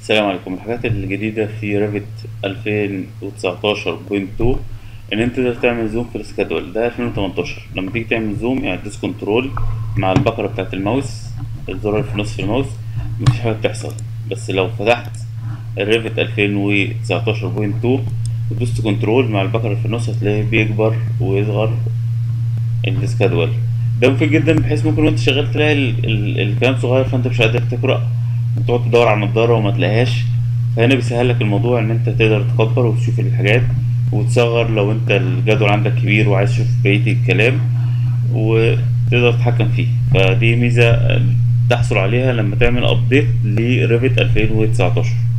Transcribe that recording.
السلام عليكم الحاجات الجديدة في ريفت 2019.2 إن أنت تقدر تعمل زوم في السكادول ده 2018 لما تيجي تعمل زوم يعني تدوس كنترول مع البكرة بتاعة الماوس الزرار اللي في نص الماوس مفيش حاجة بتحصل بس لو فتحت الريفت 2019.2 ودوست كنترول مع البكرة اللي في النص هتلاقيه بيكبر ويصغر السكادول ده مفيد جدا بحيث ممكن وانت شغال تلاقي ال- ال- الكلام صغير فانت مش قادر تقرأ وتقعد تدور على النضارة وما تلاقيهاش فهنا بيسهل لك الموضوع ان انت تقدر تكبر وتشوف الحاجات وتصغر لو انت الجدول عندك كبير وعايز تشوف بقية الكلام وتقدر تتحكم فيه فدي ميزة تحصل عليها لما تعمل ابديت لريفت 2019